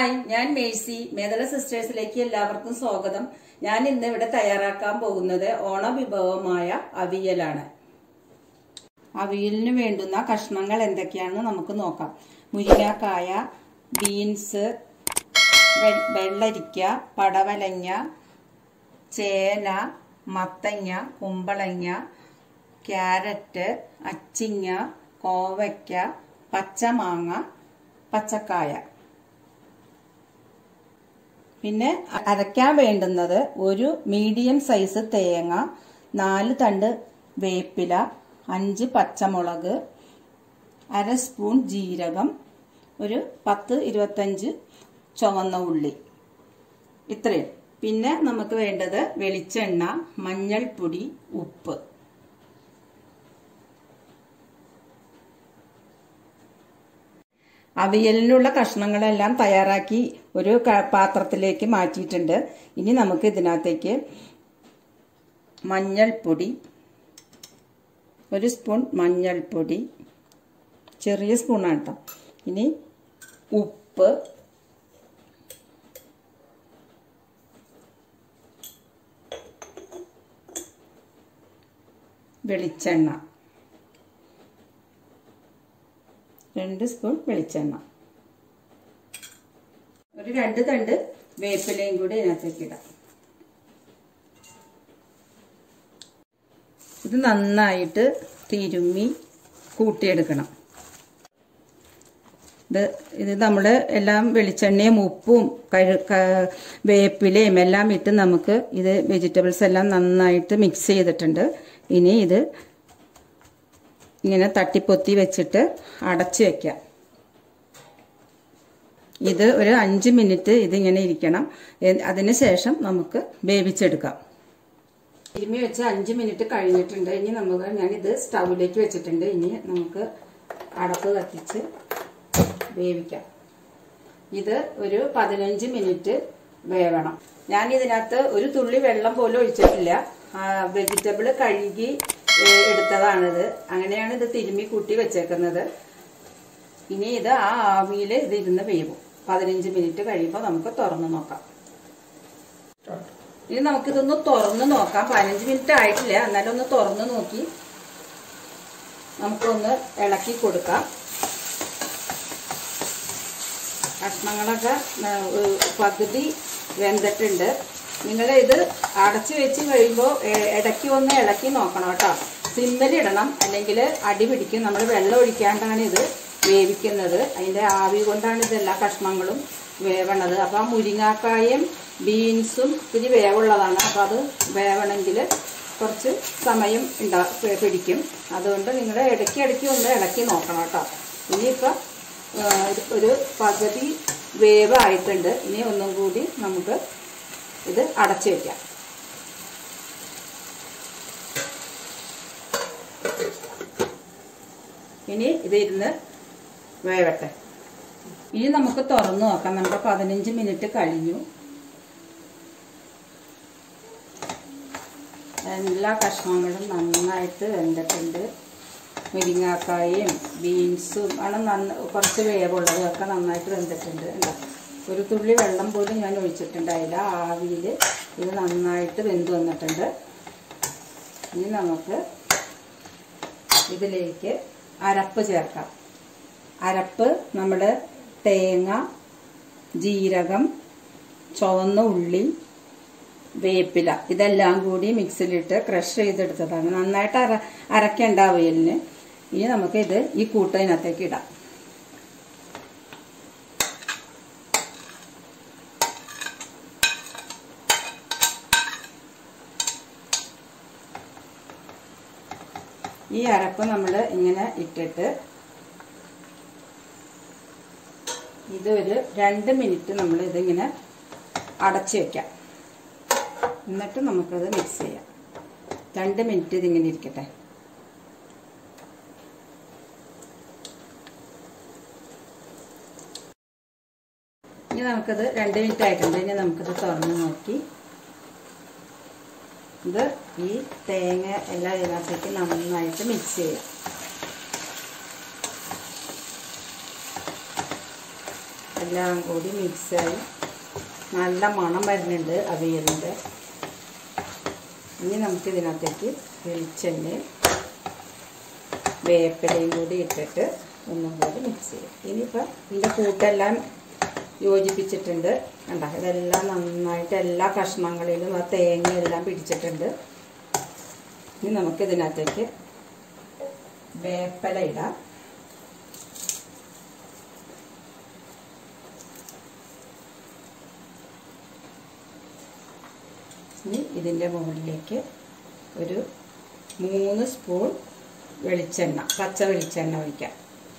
hi ഞാൻ Mercy മേദല സിസ്റ്റേഴ്സിലേക്ക് എല്ലാവർക്കും സ്വാഗതം ഞാൻ ഇന്ന് ഇവിടെ തയ്യാറാക്കാൻ പോകുന്നത് ഓണ വിഭവമായ അവിയലാണ് അവിയലിന് വേണ്ടുന്ന കഷ്ണങ്ങൾ എന്തൊക്കെയാണെന്ന് നമുക്ക് നോക്കാം മുരിങ്ങാക്കായ ബീൻസ് വെ- വെള്ളരിക്ക പടവലങ്ങ ചേന മത്തങ്ങ കുമ്പളങ്ങ ക്യാരറ്റ് അച്ചിങ്ങ കോവയ്ക്ക പച്ചമാങ്ങ പച്ചക്കായ പിന്നെ അരയ്ക്കാൻ വേണ്ടുന്നത് ഒരു മീഡിയം സൈസ് തേങ്ങ നാല് തണ്ട് വേപ്പില അഞ്ച് പച്ചമുളക് അര സ്പൂൺ ജീരകം ഒരു പത്ത് ഇരുപത്തഞ്ച് ചുവന്ന ഉള്ളി ഇത്രയും പിന്നെ നമുക്ക് വേണ്ടത് വെളിച്ചെണ്ണ മഞ്ഞൾപ്പൊടി ഉപ്പ് അവിയലിനുള്ള കഷ്ണങ്ങളെല്ലാം തയ്യാറാക്കി ഒരു ക- പാത്രത്തിലേക്ക് മാറ്റിയിട്ടുണ്ട് ഇനി നമുക്ക് ഇതിനകത്തേക്ക് മഞ്ഞൾപ്പൊടി ഒരു സ്പൂൺ മഞ്ഞൾപ്പൊടി ചെറിയ സ്പൂണാണ് കേട്ടോ ഇനി ഉപ്പ് വെളിച്ചെണ്ണ രണ്ട് സ്പൂൺ വെളിച്ചെണ്ണ ഒരു രണ്ട് തണ്ട് വേപ്പിലയും കൂടി ഇതിനകത്തേക്ക് ഇടാം ഇത് നന്നായിട്ട് തിരുമ്മി കൂട്ടിയെടുക്കണം ഇത് ഇത് നമ്മൾ എല്ലാം വെളിച്ചെണ്ണയും ഉപ്പും കഴു ക- വേപ്പിലയും എല്ലാം ഇട്ട് നമുക്ക് ഇത് വെജിറ്റബിൾസ് എല്ലാം നന്നായിട്ട് മിക്സ് ചെയ്തിട്ടുണ്ട് ഇനി ഇത് ഇങ്ങനെ തട്ടിപ്പൊത്തി വെച്ചിട്ട് അടച്ചു വെക്കാം ഇത് ഒരു അഞ്ച് മിനിറ്റ് ഇതിങ്ങനെ ഇരിക്കണം എ- അതിന് ശേഷം നമുക്ക് വേവിച്ചെടുക്കാം തിരുമ്മി വെച്ച് അഞ്ച് മിനിറ്റ് കഴിഞ്ഞിട്ടുണ്ട് ഇനി നമുക്ക് ഞാനിത് സ്റ്റൗവിലേക്ക് വെച്ചിട്ടുണ്ട് ഇനി നമുക്ക് അടപ്പ് കത്തിച്ച് വേവിക്കാം ഇത് ഒരു പതിനഞ്ച് മിനിറ്റ് വേവണം ഞാൻ ഇതിനകത്ത് ഒരു തുള്ളി വെള്ളം പോലും ഒഴിച്ചിട്ടില്ല വെജിറ്റബിൾ കഴുകി ഏ, എടുത്തതാണിത് അങ്ങനെയാണ് ഇത് തിരുമ്മി കൂട്ടി വെച്ചേക്കുന്നത് ഇനി ഇത് ആ ആവിയിൽ ഇത് ഇരുന്ന് വേവും പതിനഞ്ച് മിനിറ്റ് കഴിയുമ്പോൾ നമുക്ക് തുറന്ന് നോക്കാം ഇനി നമുക്കിതൊന്ന് തുറന്ന് നോക്കാം പതിനഞ്ച് മിനിറ്റ് ആയിട്ടില്ല എന്നാലും ഒന്ന് തുറന്ന് നോക്കി നമുക്കൊന്ന് ഇളക്കി കൊടുക്കാം കഷ്ണങ്ങളൊക്കെ ആ, ഒരു പകുതി വെന്തിട്ടുണ്ട് നിങ്ങൾ ഇത് അടച്ചു വെച്ച് കഴിയുമ്പോൾ എ- ഇടയ്ക്ക് ഒന്ന് ഇളക്കി നോക്കണം കേട്ടോ സിമ്മലിടണം അല്ലെങ്കിൽ അടി പിടിക്കും നമ്മൾ വെള്ളം ഒഴിക്കാണ്ടാണ് ഇത് വേവിക്കുന്നത് അതിൻ്റെ ആവി കൊണ്ടാണ് ഇതെല്ലാ കഷ്ണങ്ങളും വേവണത് അപ്പോൾ ആ മുരിങ്ങാക്കായും ബീൻസും ഇത്തിരി വേവുള്ളതാണ് അപ്പോൾ അത് വേവണമെങ്കിൽ കുറച്ച് സമയം ഉണ്ടാ പിടിക്കും അതുകൊണ്ട് നിങ്ങൾ ഇടയ്ക്ക് ഇടയ്ക്ക് ഒന്ന് ഇളക്കി നോക്കണം കേട്ടോ ഇനിയിപ്പോൾ ഒരു പകുതി വേവ് ആയിട്ടുണ്ട് ഇനി ഒന്നും കൂടി നമുക്ക് ഇത് അടച്ചു വെക്കാം ഇനി ഇത് ഇരുന്ന് വേവട്ടെ ഇനി നമുക്ക് തുറന്നു നോക്കാം നമ്മുടെ പതിനഞ്ച് മിനിറ്റ് കഴിഞ്ഞു എല്ലാ കഷ്ണങ്ങളും നന്നായിട്ട് വെന്തിട്ടുണ്ട് മുരിങ്ങാക്കായും ബീൻസും ആണ് നന്ന കുറച്ച് വേവുള്ളത് ഒക്കെ നന്നായിട്ട് വെന്തിട്ടുണ്ട് ഉണ്ടോ ഒരു തുള്ളി വെള്ളം പോലും ഞാൻ ഒഴിച്ചിട്ടുണ്ടായില്ല ആവിയിൽ ഇത് നന്നായിട്ട് വെന്ത് വന്നിട്ടുണ്ട് ഇനി നമുക്ക് ഇതിലേക്ക് അരപ്പ് ചേർക്കാം അരപ്പ് നമ്മുടെ തേങ്ങ ജീരകം ചുവന്ന ഉള്ളി വേപ്പില ഇതെല്ലാം കൂടി മിക്സിയിലിട്ട് ക്രഷ് ചെയ്തെടുത്തതാണ് നന്നായിട്ട് അര അരക്കേണ്ട അവയലിന് ഇനി നമുക്ക് ഇത് ഈ കൂട്ടതിനകത്തേക്ക് ഇടാം ഈ അരപ്പ് നമ്മൾ ഇങ്ങനെ ഇട്ടിട്ട് ഇതൊരു രണ്ട് മിനിറ്റ് നമ്മൾ ഇതിങ്ങനെ അടച്ചു വെക്കാം എന്നിട്ട് നമുക്കത് മിക്സ് ചെയ്യാം രണ്ട് മിനിറ്റ് ഇതിങ്ങനെ ഇരിക്കട്ടെ ഇനി നമുക്കത് രണ്ട് മിനിറ്റ് ആയിട്ടുണ്ട് ഇനി നമുക്കത് തുറന്ന് നോക്കി ഇത് ഈ തേങ്ങ എല്ലാം ഇതിനകത്തേക്ക് നന്നായിട്ട് മിക്സ് ചെയ്യാം എല്ലാം കൂടി മിക്സായി നല്ല മണം വരുന്നുണ്ട് അവിയലിൻ്റെ ഇനി നമുക്ക് ഇതിനകത്തേക്ക് വെളിച്ചെണ്ണ വേപ്പിലയും കൂടി ഇട്ടിട്ട് ഒന്നും കൂടി മിക്സ് ചെയ്യും ഇനിയിപ്പോൾ ഇതിൻ്റെ കൂട്ടെല്ലാം യോജിപ്പിച്ചിട്ടുണ്ട് കണ്ട ഇതെല്ലാം നന്നായിട്ട് എല്ലാ കഷ്ണങ്ങളിലും ആ തേങ്ങയെല്ലാം പിടിച്ചിട്ടുണ്ട് ഇനി നമുക്ക് ഇതിനകത്തേക്ക് വേപ്പില ഇടാം ഇനി ഇതിൻ്റെ മുകളിലേക്ക് ഒരു മൂന്ന് സ്പൂൺ വെളിച്ചെണ്ണ പച്ച വെളിച്ചെണ്ണ ഒഴിക്കാം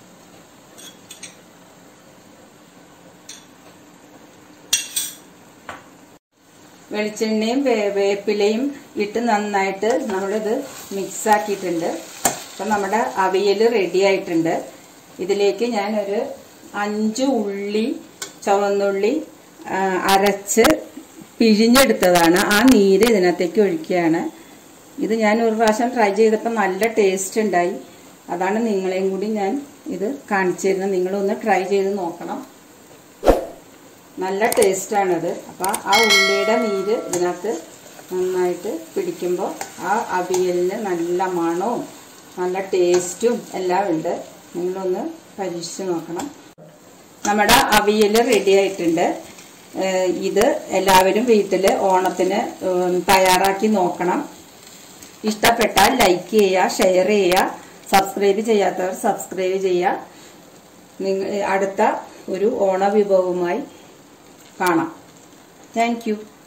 വെളിച്ചെണ്ണയും വേ- വേപ്പിലയും ഇട്ട് നന്നായിട്ട് നമ്മളിത് മിക്സ് ആക്കിയിട്ടുണ്ട് അപ്പം നമ്മുടെ അവിയൽ റെഡി ആയിട്ടുണ്ട് ഇതിലേക്ക് ഞാനൊരു അഞ്ച് ഉള്ളി ചുവന്നുള്ളി ആ, അരച്ച് പിഴിഞ്ഞെടുത്തതാണ് ആ നീര് ഇതിനകത്തേക്ക് ഒഴിക്കുകയാണ് ഇത് ഞാൻ ഒരു പ്രാവശ്യം ട്രൈ ചെയ്തപ്പോൾ നല്ല ടേസ്റ്റ് ഉണ്ടായി അതാണ് നിങ്ങളെയും കൂടി ഞാൻ ഇത് കാണിച്ചു തരുന്നത് നിങ്ങളൊന്ന് ട്രൈ ചെയ്ത് നോക്കണം നല്ല ടേസ്റ്റാണത് അപ്പോൾ ആ ഉള്ളിയുടെ നീര് ഇതിനകത്ത് നന്നായിട്ട് പിടിക്കുമ്പോൾ ആ അവിയലിന് നല്ല മണവും നല്ല ടേസ്റ്റും എല്ലാം ഉണ്ട് നിങ്ങളൊന്ന് പരീക്ഷിച്ച് നോക്കണം നമ്മുടെ അവിയൽ റെഡി ആയിട്ടുണ്ട് ഏഹ് ഇത് എല്ലാവരും വീട്ടിൽ ഓണത്തിന് ഉം, തയ്യാറാക്കി നോക്കണം ഇഷ്ടപ്പെട്ടാൽ ലൈക്ക് ചെയ്യുക ഷെയർ ചെയ്യുക സബ്സ്ക്രൈബ് ചെയ്യാത്തവർ സബ്സ്ക്രൈബ് ചെയ്യുക നിങ്ങൾ അടുത്ത ഒരു ഓണ വിഭവവുമായി കാണാം താങ്ക് യു